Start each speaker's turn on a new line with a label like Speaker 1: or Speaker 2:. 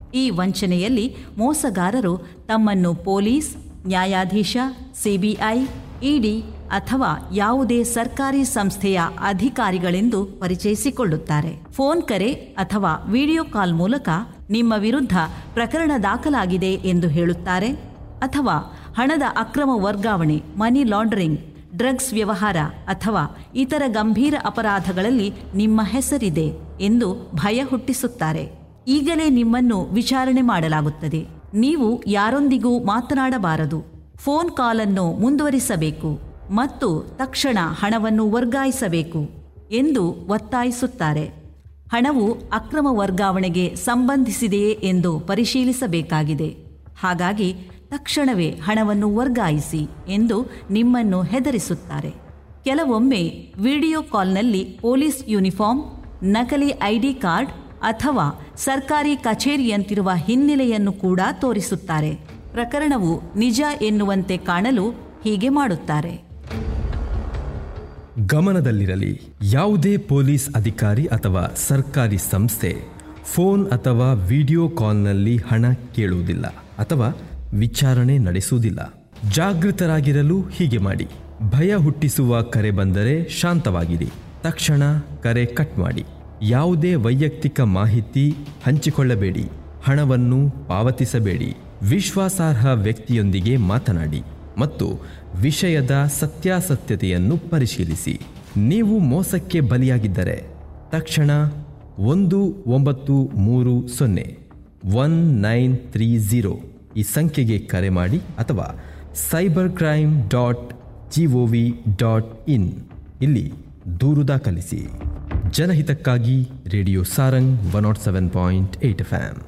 Speaker 1: ಈ ವಂಚನೆಯಲ್ಲಿ ಮೋಸಗಾರರು ತಮ್ಮನ್ನು ಪೊಲೀಸ್ ನ್ಯಾಯಾಧೀಶ ಸಿಬಿಐ ಇಡಿ ಅಥವಾ ಯಾವುದೇ ಸರ್ಕಾರಿ ಸಂಸ್ಥೆಯ ಅಧಿಕಾರಿಗಳೆಂದು ಪರಿಚಯಿಸಿಕೊಳ್ಳುತ್ತಾರೆ ಫೋನ್ ಕರೆ ಅಥವಾ ವಿಡಿಯೋ ಕಾಲ್ ಮೂಲಕ ನಿಮ್ಮ ವಿರುದ್ಧ ಪ್ರಕರಣ ದಾಖಲಾಗಿದೆ ಎಂದು ಹೇಳುತ್ತಾರೆ ಅಥವಾ ಹಣದ ಅಕ್ರಮ ವರ್ಗಾವಣೆ ಮನಿ ಲಾಂಡರಿಂಗ್ ಡ್ರಗ್ಸ್ ವ್ಯವಹಾರ ಅಥವಾ ಇತರ ಗಂಭೀರ ಅಪರಾಧಗಳಲ್ಲಿ ನಿಮ್ಮ ಹೆಸರಿದೆ ಎಂದು ಭಯ ಹುಟ್ಟಿಸುತ್ತಾರೆ ಈಗಲೇ ನಿಮ್ಮನ್ನು ವಿಚಾರಣೆ ಮಾಡಲಾಗುತ್ತದೆ ನೀವು ಯಾರೊಂದಿಗೂ ಮಾತನಾಡಬಾರದು ಫೋನ್ ಕಾಲನ್ನು ಮುಂದುವರಿಸಬೇಕು ಮತ್ತು ತಕ್ಷಣ ಹಣವನ್ನು ವರ್ಗಾಯಿಸಬೇಕು ಎಂದು ಒತ್ತಾಯಿಸುತ್ತಾರೆ ಹಣವು ಅಕ್ರಮ ವರ್ಗಾವಣೆಗೆ ಸಂಬಂಧಿಸಿದೆಯೇ ಎಂದು ಪರಿಶೀಲಿಸಬೇಕಾಗಿದೆ ಹಾಗಾಗಿ ತಕ್ಷಣವೇ ಹಣವನ್ನು ವರ್ಗಾಯಿಸಿ ಎಂದು ನಿಮ್ಮನ್ನು ಹೆದರಿಸುತ್ತಾರೆ ಕೆಲವೊಮ್ಮೆ ವಿಡಿಯೋ ಕಾಲ್ನಲ್ಲಿ ಪೊಲೀಸ್ ಯೂನಿಫಾರ್ಮ್ ನಕಲಿ ಐಡಿ ಕಾರ್ಡ್ ಅಥವಾ ಸರ್ಕಾರಿ ಕಚೇರಿಯಂತಿರುವ ಹಿನ್ನೆಲೆಯನ್ನು ಕೂಡ ತೋರಿಸುತ್ತಾರೆ ಪ್ರಕರಣವು ನಿಜ ಎನ್ನುವಂತೆ ಕಾಣಲು ಹೀಗೆ ಮಾಡುತ್ತಾರೆ
Speaker 2: ಗಮನದಲ್ಲಿರಲಿ ಯಾವುದೇ ಪೊಲೀಸ್ ಅಧಿಕಾರಿ ಅಥವಾ ಸರ್ಕಾರಿ ಸಂಸ್ಥೆ ಫೋನ್ ಅಥವಾ ವಿಡಿಯೋ ಕಾಲ್ನಲ್ಲಿ ಹಣ ಕೇಳುವುದಿಲ್ಲ ಅಥವಾ ವಿಚಾರಣೆ ನಡೆಸುವುದಿಲ್ಲ ಜಾಗೃತರಾಗಿರಲು ಹೀಗೆ ಮಾಡಿ ಭಯ ಹುಟ್ಟಿಸುವ ಕರೆ ಬಂದರೆ ಶಾಂತವಾಗಿರಿ ತಕ್ಷಣ ಕರೆ ಕಟ್ ಮಾಡಿ ಯಾವುದೇ ವೈಯಕ್ತಿಕ ಮಾಹಿತಿ ಹಂಚಿಕೊಳ್ಳಬೇಡಿ ಹಣವನ್ನು ಪಾವತಿಸಬೇಡಿ ವಿಶ್ವಾಸಾರ್ಹ ವ್ಯಕ್ತಿಯೊಂದಿಗೆ ಮಾತನಾಡಿ ಮತ್ತು ವಿಷಯದ ಸತ್ಯಾಸತ್ಯತೆಯನ್ನು ಪರಿಶೀಲಿಸಿ ನೀವು ಮೋಸಕ್ಕೆ ಬಲಿಯಾಗಿದ್ದರೆ ತಕ್ಷಣ ಒಂದು ಒಂಬತ್ತು ಮೂರು ಸೊನ್ನೆ ಒನ್ ನೈನ್ ತ್ರೀ ಝೀರೋ ಈ ಸಂಖ್ಯೆಗೆ ಕರೆ ಮಾಡಿ ಅಥವಾ cyber crime dot G O V dot in ಇಲ್ಲಿ ದೂರು ದಾಖಲಿಸಿ ಜನಹಿತಕ್ಕಾಗಿ radio Sarang one nought seven point eight F M